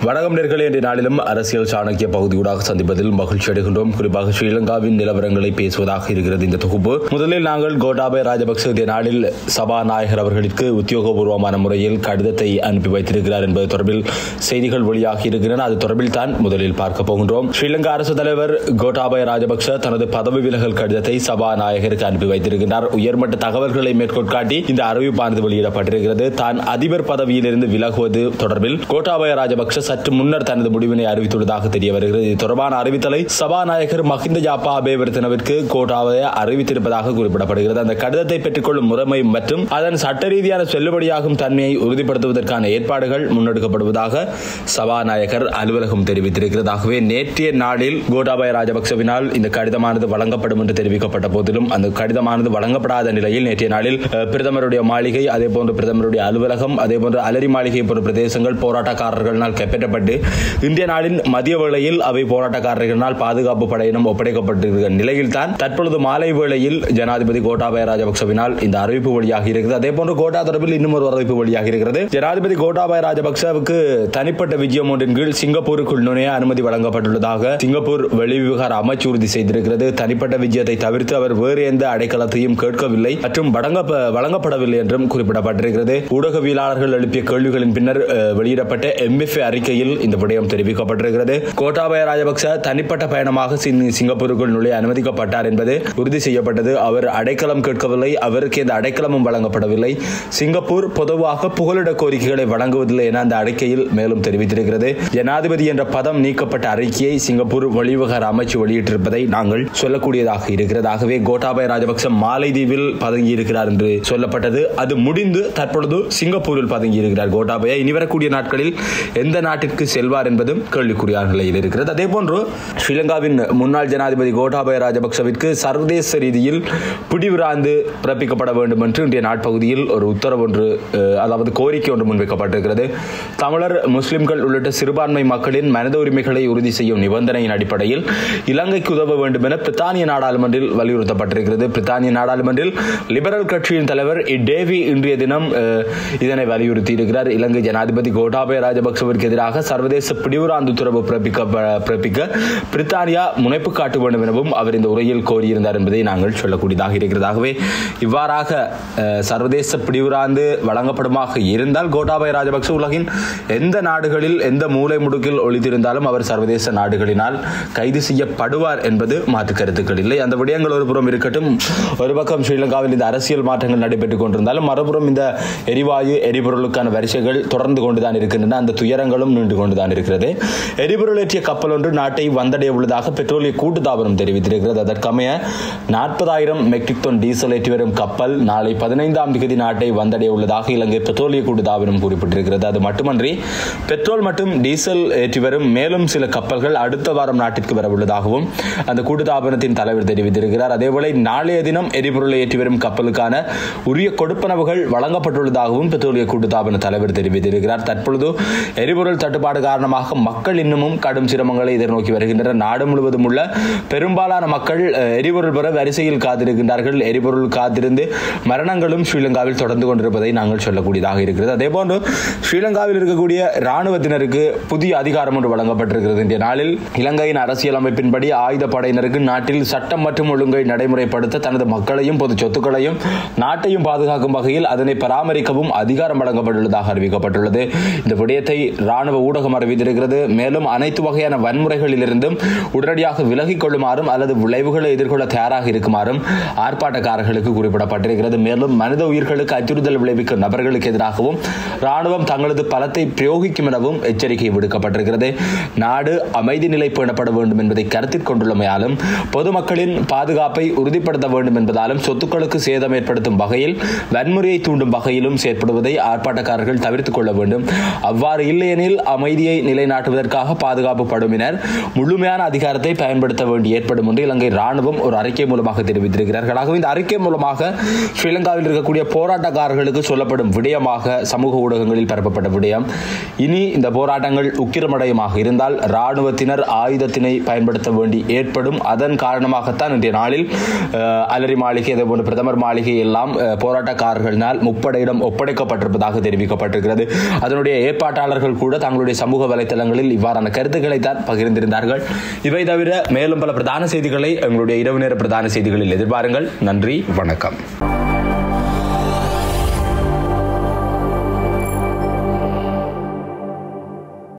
வணக்கம் நேர்களே இன்றைய நாளிலும் அரசியல் சாணக்கிய பகுதியூடாக சந்திப்பதில் மகிழ்ச்சி அடைகின்றோம் குறிப்பாக ஸ்ரீலங்காவின் நிலவரங்களை பேசுவதாக இருக்கிறது இந்த தொகுப்பு முதலில் நாங்கள் கோட்டாபய ராஜபக்ச இன்றைய நாளில் சபாநாயகர் அவர்களுக்கு உத்தியோகபூர்வமான முறையில் கடிதத்தை அனுப்பி வைத்திருக்கிறார் என்பது தொடர்பில் செய்திகள் வெளியாகி இருக்கின்றன அது தொடர்பில் தான் முதலில் பார்க்க போகின்றோம் ஸ்ரீலங்கா அரசு தலைவர் கோட்டாபய ராஜபக்ச தனது பதவி விலகல் கடிதத்தை சபாநாயகருக்கு அனுப்பி வைத்திருக்கிறார் உயர்மட்ட தகவல்களை மேற்கோள் காட்டி இந்த அறிவிப்பானது வெளியிடப்பட்டிருக்கிறது தான் அதிபர் பதவியிலிருந்து விலகுவது தொடர்பில் கோட்டாபய ராஜபக்ச சற்று முன்னர் தனது முடிவினை அறிவித்துள்ளதாக தெரிய வருகிறது இது தொடர்பான அறிவித்தலை சபாநாயகர் மஹிந்த ஜாப்பா அபேவர்த்தனவிற்கு கோட்டாபய அறிவித்திருப்பதாக குறிப்பிடப்படுகிறது அந்த கடிதத்தை பெற்றுக்கொள்ளும் முறைமை மற்றும் அதன் சட்ட ரீதியான செல்லுபடியாகும் தன்மையை உறுதிப்படுத்துவதற்கான ஏற்பாடுகள் முன்னெடுக்கப்படுவதாக சபாநாயகர் அலுவலகம் தெரிவித்திருக்கிறது ஆகவே நேற்றைய நாளில் கோட்டாபய ராஜபக்சவினால் இந்த கடிதமானது வழங்கப்படும் என்று தெரிவிக்கப்பட்ட போதிலும் அந்த கடிதமானது வழங்கப்படாத நிலையில் நேற்றைய நாளில் அஹ், பிரதமருடைய மாளிகை அதே போன்று பிரதமருடைய அலுவலகம் அதே போன்று அலரி மாளிகை போன்ற பிரதேசங்கள் போராட்டக்காரர்களினால் கைப்பற்றப்பட்டு இந்திய நாளின் மதிய வேளையில் அவை போராட்டக்காரர்களினால் பாதுகாப்பு படையினம் ஒப்படைக்கப்பட்டிருக்கிற நிலையில் தான் தற்பொழுது மாலை வேளையில் ஜனாதிபதி கோட்டாபய ராஜபக்சவினால் இந்த அறிவிப்பு வழியாக இருக்கிறது அதே போன்று கோட்டா தொடர்பில் இன்னும் ஒரு அறிவிப்பு வழியாக இருக்கிறது ஜனாதிபதி கோட்டாபய ராஜபக்சவுக்கு தனிப்பட்ட விஜயம் ஒன்றின் கீழ் சிங்கப்பூருக்குள் நுழைய அனுமதி வழங்கப்பட்டுள்ளதாக சிங்கப்பூர் வெளிவிவகார அமைச்சு உறுதி செய்திருக்கிறது தனிப்பட்ட விஜயத்தை தவிர்த்து அவர் வேறு எந்த அடைக்கலத்தையும் கேட்கவில்லை மற்றும் வழங்க வழங்கப்படவில்லை என்றும் குறிப்பிடப்பட்டிருக்கிறது ஊடகவியலாளர்கள் எழுப்பிய கேள்விகளின் பின்னர் அஹ், வெளியிடப்பட்ட எம்எஃப்ஏ அறிக்கையில் இந்த விடயம் தெரிவிக்கப்பட்டிருக்கிறது கோட்டாபய ராஜபக்ச தனிப்பட்ட பயணமாக சிங்- சிங்கப்பூருக்குள் நுழைய அனுமதிக்கப்பட்டார் என்பது உறுதி செய்யப்பட்டது அவர் அடைக்கலம் கேட்கவில்லை அவருக்கு எந்த அடைக்கலமும் வழங்கப்படவில்லை சிங்கப்பூர் பொதுவாக புகலிட கோரிக்கைகளை வழங்குவதில்லை என அந்த அறிக்கையில் மேலும் தெரிவித்திருக்கிறது ஜனாதிபதி என்ற பதம் நீக்கப்பட்ட அறிக்கையை சிங்கப்பூர் வெளிவிவகார அமைச்சு வெளியிட்டிருப்பதை நாங்கள் சொல்லக்கூடியதாக இருக்கிறது ஆகவே கோட்டாபய ராஜபக்ச மாலைதீவில் பதுங்கி இருக்கிறார் என்று சொல்லப்பட்டது அது முடிந்து தற்பொழுது சிங்கப்பூரில் பதுங்கி இருக்கிறார் கோட்டாபய இனி வரக்கூடிய நாட்களில் எந்த நாட்டிற்கு செல்வார் என்பதும் கேள்விக்குறியான நிலையில் இருக்கிறது அதே போன்று ஸ்ரீலங்காவின் முன்னாள் ஜனாதிபதி கோட்டாபய ராஜபக்சவிற்கு சர்வதேச ரீதியில் பிடிவிராந்து பிறப்பிக்கப்பட வேண்டும் என்று இன்றைய நாட்பகுதியில் ஒரு உத்தரவு ஒன்று அஹ், அதாவது கோரிக்கை ஒன்று முன்வைக்கப்பட்டிருக்கிறது தமிழர் முஸ்லிம்கள் உள்ளிட்ட சிறுபான்மை மக்களின் மனித உரிமைகளை உறுதி செய்யும் நிபந்தனையின் அடிப்படையில் இலங்கைக்கு உதவ வேண்டும் என பிரித்தானிய நாடாளுமன்றில் வலியுறுத்தப்பட்டிருக்கிறது பிரித்தானிய நாடாளுமன்றில் லிபரல் கட்சியின் தலைவர் டேவி இன்றைய தினம் அஹ், இதனை வலியுறுத்தி இருக்கிறார் இலங்கை ஜனாதிபதி கோட்டாபய ராஜபக்சவிற்கு எதிராக சர்வதேச பிடிவுராந்து உத்தரவு பிறப்பிக்க பிறப்பிக்க பிரித்தானியா முனைப்பு காட்ட வேண்டும் எனவும் அவர் இந்த உரையில் கோரியிருந்தார் என்பதை நாங்கள் சொல்லக்கூடியதாக இருக்கிறது ஆகவே இவ்வாறாக அஹ், சர்வதேச பிடிவுராந்து வழங்கப்படுமாக இருந்தால் கோட்டாபய ராஜபக்ச உலகின் எந்த நாடுகளில் எந்த மூலை முடுக்கில் ஒளித்திருந்தாலும் அவர் சர்வதேச நாடுகளினால் கைது செய்யப்படுவார் என்பது மாற்று கருத்துக்கள் இல்லை அந்த விடயங்கள் ஒரு புறம் இருக்கட்டும் ஒரு பக்கம் ஸ்ரீலங்காவில் இந்த அரசியல் மாற்றங்கள் நடைபெற்றுக் கொண்டிருந்தாலும் மறுபுறம் இந்த எரிவாயு எரிபொருளுக்கான வரிசைகள் தொடர்ந்து கொண்டுதான் இருக்கின்றன அந்த துயரங்களும் நின்று கொண்டுதான் இருக்கிறது எரிபொருள் ஏற்றிய கப்பல் ஒன்று நாட்டை வந்தடைய உள்ளதாக பெட்ரோலிய கூட்டுத்தாபனம் தெரிவித்திருக்கிறது அதற்கமைய நாற்பதாயிரம் மெட்ரிக் டன் டீசல் ஏற்றி வரும் கப்பல் நாளை பதினைந்தாம் தேதி நாட்டை வந்தடைய உள்ளதாக இலங்கை பெட்ரோலிய கூட்டுத்தாபனம் குறிப்பிட்டிருக்கிறது அது மட்டுமன்றி பெட்ரோல் மற்றும் டீசல் ஏற்றி வரும் மேலும் சில கப்பல்கள் அடுத்த வாரம் நாட்டிற்கு வர உள்ளதாகவும் அந்த கூட்டுத்தாபனத்தின் தலைவர் தெரிவித்திருக்கிறார் அதேபோல நாளைய தினம் எரிபொருளை ஏற்றி வரும் கப்பலுக்கான உரிய கொடுப்பனவுகள் வழங்கப்பட்டுள்ளதாகவும் பெட்ரோலிய கூட்டுத்தாபன தலைவர் தெரிவித்திருக்கிறார் தற்பொழுது எரிபொருள் தட்டுப்பாடு காரணமாக மக்கள் இன்னமும் கடும் சிரமங்களை எதிர்நோக்கி வருகின்றனர் நாடு முழுவதும் உள்ள பெரும்பாலான மக்கள் அஹ், எரிபொருள் பெற வரிசையில் காத்திருக்கின்றார்கள் எரிபொருள் காத்திருந்து மரணங்களும் ஸ்ரீலங்காவில் தொடர்ந்து கொண்டிருப்பதை நாங்கள் சொல்லக்கூடியதாக இருக்கிறது அதேபோன்று ஸ்ரீலங்காவில் இருக்கக்கூடிய இராணுவத்தினருக்கு புதிய அதிகாரம் ஒன்று வழங்கப்பட்டிருக்கிறது இன்றைய நாளில் இலங்கையின் அரசியல் அமைப்பின்படி ஆயுத படையினருக்கு நாட்டில் சட்டம் மற்றும் ஒழுங்கை நடைமுறைப்படுத்த தனது மக்களையும் பொது சொத்துக்களையும் நாட்டையும் பாதுகாக்கும் வகையில் அதனை பராமரிக்கவும் அதிகாரம் வழங்கப்பட்டுள்ளதாக அறிவிக்கப்பட்டுள்ளது இந்த விடயத்தை ராணுவ ஊடகம் அறிவித்திருக்கிறது மேலும் அனைத்து வகையான வன்முறைகளிலிருந்தும் உடனடியாக விலகிக் கொள்ளுமாறும் அல்லது விளைவுகளை எதிர்கொள்ள தயாராக இருக்குமாறும் ஆர்ப்பாட்டக்காரர்களுக்கு குறிப்பிடப்பட்டிருக்கிறது மேலும் மனித உயிர்களுக்கு அச்சுறுத்தல் விளைவிக்கும் நபர்களுக்கு எதிராகவும் ராணுவம் தங்களது பலத்தை பிரயோகிக்கும் எனவும் எச்சரிக்கை விடுக்கப்பட்டிருக்கிறது நாடு அமைதி நிலை பேணப்பட வேண்டும் என்பதை கருத்தில் கொண்டுள்ளமையாலும் பொதுமக்களின் பாதுகாப்பை உறுதிப்படுத்த வேண்டும் என்பதாலும் சொத்துக்களுக்கு சேதம் ஏற்படுத்தும் வகையில் வன்முறையை தூண்டும் வகையிலும் செயற்படுவதை ஆர்ப்பாட்டக்காரர்கள் தவிர்த்துக் கொள்ள வேண்டும் அவ்வாறு இல்லையெனில் அமைதியை நிலைநாட்டுவதற்காக பாதுகாப்பு படுமினர் முழுமையான அதிகாரத்தை பயன்படுத்த வேண்டி ஏற்படும் என்று இலங்கை ராணுவம் ஒரு அறிக்கை மூலமாக தெரிவித்திருக்கிறார்கள் ஆகவே இந்த அறிக்கை மூலமாக ஸ்ரீலங்காவில் இருக்கக்கூடிய போராட்டக்காரர்களுக்கு சொல்லப்படும் விடயமாக சமூக ஊடகங்களில் பரப்பப்பட்ட விடயம் இனி இந்த போராட்டங்கள் உக்கிரமடையமாக இருந்தால் ராணுவத்தினர் ஆயுதத்தினை பயன்படுத்த வேண்டி ஏற்படும் அதன் காரணமாகத்தான் இன்றைய நாளில் அஹ், அலரி மாளிகை அதேபோன்று பிரதமர் மாளிகை எல்லாம் அஹ், போராட்டக்காரர்களினால் முப்படையிடம் ஒப்படைக்கப்பட்டிருப்பதாக தெரிவிக்கப்பட்டிருக்கிறது அதனுடைய ஏற்பாட்டாளர்கள் கூட தங்கள் தங்களுடைய சமூக வலைத்தளங்களில் இவ்வாறான கருத்துக்களை தான் பகிர்ந்திருந்தார்கள் இவை தவிர மேலும் பல பிரதான செய்திகளை எங்களுடைய இரவு நேர பிரதான செய்திகளில் எதிர்பாருங்கள் நன்றி வணக்கம்